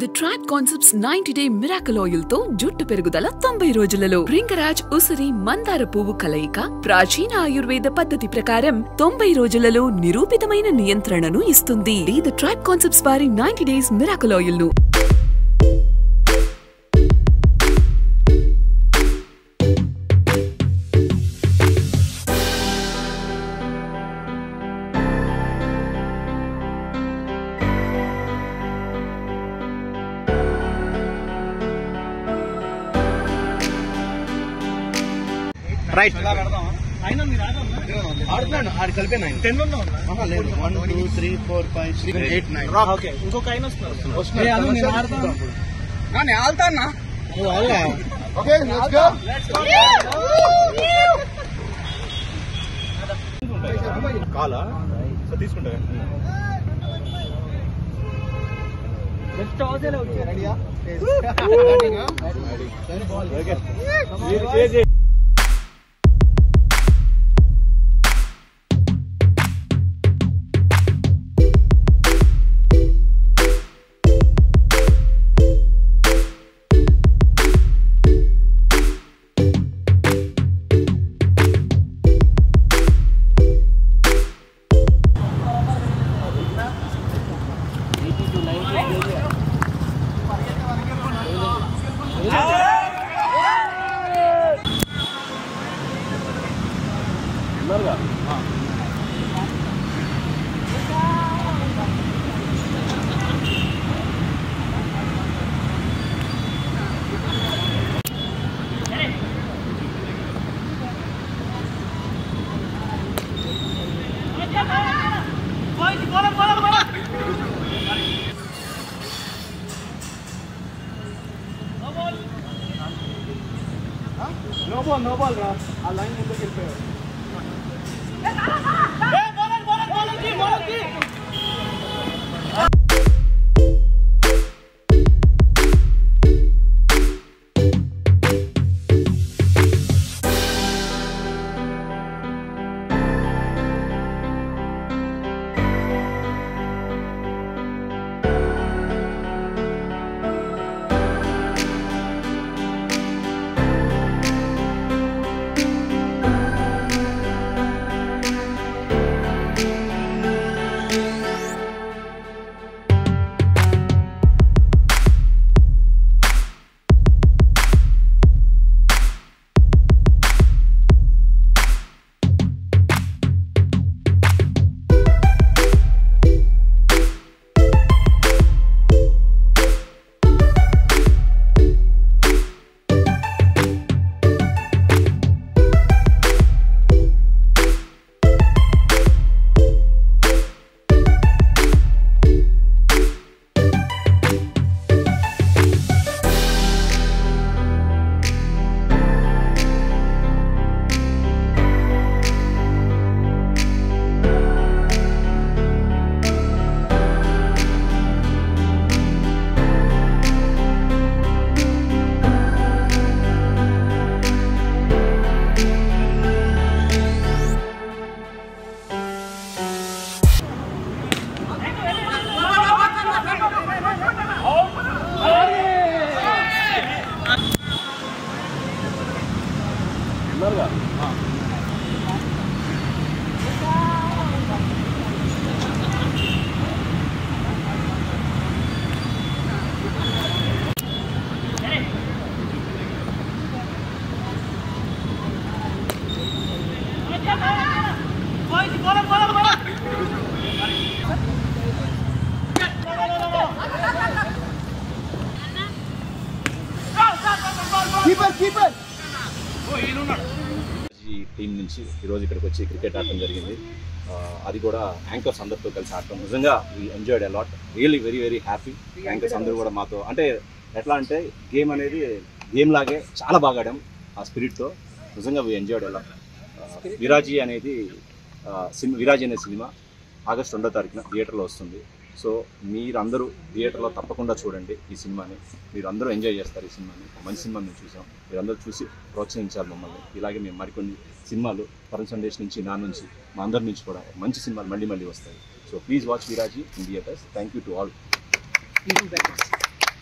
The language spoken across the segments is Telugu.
The track concepts ninety day miracle oil తో జుట్టు పెరుగుదల తొంభై రోజులలో రింగరాజ్ ఉసిరి మందార పువ్వు కలయిక ప్రాచీన ఆయుర్వేద పద్ధతి ప్రకారం తొంభై రోజులలో నిరూపితమైన నియంత్రణను ఇస్తుంది ది ట్రాక్ కాన్సెప్ట్స్ వారి నైన్టీ డేస్ మిరాకల్ ఆయిల్ ను రైట్ ఆడుతున్నాడు ఆడి కలిపే నైన్ టెన్ లో ఉన్నా ఆహా, లేదు one two three four five six eight nine okay ఇంకొక ఆయన వస్తున్నారు వస్తున్నాడు. నేను ఆడతాను. నేను ఆళ్తానా నువ్వు ఆడలా ఓకే లెట్స్ గో కాలా సో తీసుకుంటా రెడీయా okay no ball no ball రా ఆ లైన్ ముందుకు వెళ్ళిపోయాడు కీపర్ కీపర్ ఈ టీం నుంచి ఈరోజు ఇక్కడికి వచ్చి క్రికెట్ ఆడటం జరిగింది ఆ, అది కూడా యాంకర్స్ అందరితో కలిసి ఆడటం నిజంగా we enjoyed a lot really very very happy anchors అందరూ కూడా మాతో అంటే ఎట్లా అంటే గేమ్ అనేది గేమ్ లాగే చాలా బాగా ఆడాం ఆ స్పిరిట్తో నిజంగా వీ ఎంజాయ్డ్ అలాట్ విరాజీ అనేది సినిమా విరాజీ అనే సినిమా ఆగస్ట్ రెండో తారీఖున థియేటర్లో వస్తుంది సో మీరందరూ థియేటర్లో తప్పకుండా చూడండి ఈ సినిమాని మీరు అందరూ ఎంజాయ్ చేస్తారు ఈ సినిమాని మంచి సినిమా మేము చూసాం మీరందరూ చూసి ప్రోత్సహించాలి మమ్మల్ని ఇలాగే మేము మరికొన్ని సినిమాలు పరం సందేశ్ నుంచి నా నుంచి మా అందరి నుంచి కూడా మంచి సినిమాలు మళ్ళీ మళ్ళీ వస్తాయి so please watch Viraaji in theatres thank you to all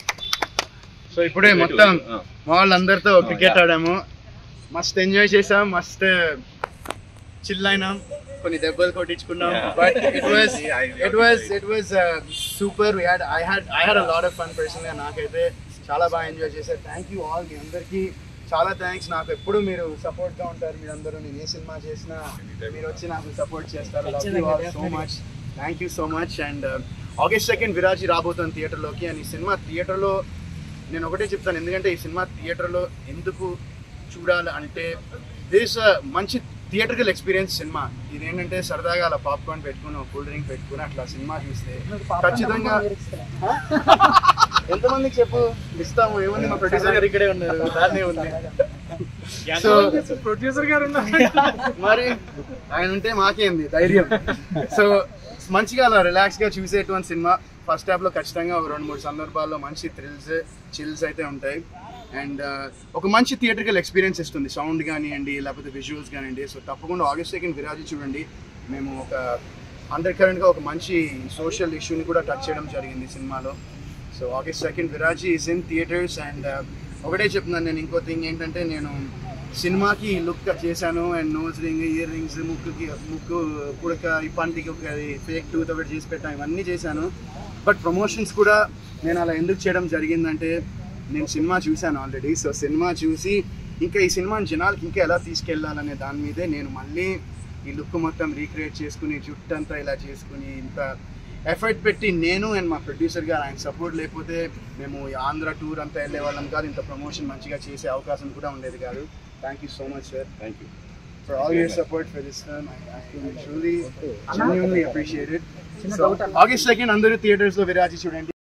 so ఇప్పుడే మొత్తం మా వాళ్ళందరితో క్రికెట్ ఆడాము మస్త్ ఎంజాయ్ చేసాం మస్త్ చిల్ అయినాం కొన్ని దెబ్బలు కొట్టించుకున్నాం but it was it was it was super we had I had I had a lot of fun person గా నాకైతే చాలా బాగా ఎంజాయ్ చేశారు థ్యాంక్ యూ ఆల్ మీ అందరికీ చాలా థ్యాంక్స్ నాకు ఎప్పుడు మీరు సపోర్ట్ గా ఉంటారు మీరందరూ నేను ఏ సినిమా చేసినా మీరు వచ్చి నాకు సపోర్ట్ చేస్తారు so much thank you so much and August second Viraaji రాబోతుంది థియేటర్లోకి అండ్ ఈ సినిమా థియేటర్లో నేను ఒకటే చెప్తాను ఎందుకంటే ఈ సినిమా థియేటర్లో ఎందుకు చూడాలి అంటే దిస్ మంచి థియేటర్కల్ ఎక్స్పీరియన్స్ సినిమా ఇది ఏంటంటే సరదాగా అలా పాప్కార్న్ పెట్టుకుని ఒక కూల్ డ్రింక్ పెట్టుకుని అట్లా సినిమా చూస్తే ఖచ్చితంగా ఎంతమందికి చెప్పు ఇస్తాము ఏముంది మా ప్రొడ్యూసర్ గారు ఇక్కడే ఉన్నారు దాన్నే ఉంది సో ప్రొడ్యూసర్ గారు మరి ఆయన ఉంటే మాకేంది ధైర్యం సో మంచిగా అలా రిలాక్స్ గా చూసేటువంటి సినిమా ఫస్ట్ హాఫ్ లో ఖచ్చితంగా ఒక రెండు మూడు సందర్భాల్లో మంచి థ్రిల్స్ చిల్స్ అయితే ఉంటాయి అండ్ ఒక మంచి థియేటర్కల్ ఎక్స్పీరియన్స్ ఇస్తుంది సౌండ్ కానివ్వండి లేకపోతే విజువల్స్ కానివ్వండి సో తప్పకుండా ఆగస్ట్ సెకండ్ విరాజి చూడండి మేము ఒక అండర్ కరెంట్గా ఒక మంచి సోషల్ ఇష్యూని కూడా టచ్ చేయడం జరిగింది ఈ సినిమాలో so August second Viraaji is in theatres and ఒకటే చెప్తున్నాను నేను ఇంకో థింగ్ ఏంటంటే నేను సినిమాకి లుక్ చేశాను and nose ring ear rings ముక్కుకి ముక్కు పుడక ఈ పంటికి ఒక ఫేక్ టూత్ ఒకటి చేసి పెట్టాను ఇవన్నీ చేశాను బట్ ప్రమోషన్స్ కూడా నేను అలా ఎందుకు చేయడం జరిగిందంటే నేను సినిమా చూశాను ఆల్రెడీ సో సినిమా చూసి ఇంకా ఈ సినిమాని జనాలకి ఇంకా ఎలా తీసుకెళ్ళాలనే దాని మీదే నేను మళ్ళీ ఈ లుక్ మొత్తం రీక్రియేట్ చేసుకుని జుట్టు అంతా ఇలా చేసుకుని ఇంత ఎఫర్ట్ పెట్టి నేను అండ్ మా ప్రొడ్యూసర్ గారు ఆయన సపోర్ట్ లేకపోతే మేము ఈ ఆంధ్ర టూర్ అంతా వెళ్ళే వాళ్ళం కాదు ఇంత ప్రమోషన్ మంచిగా చేసే అవకాశం కూడా ఉండేది కాదు thank you so much sir thank you for all your support for this film. I, I truly, genuinely appreciate it. So, August 2nd, అందరూ థియేటర్స్ లో విరాజి చూడండి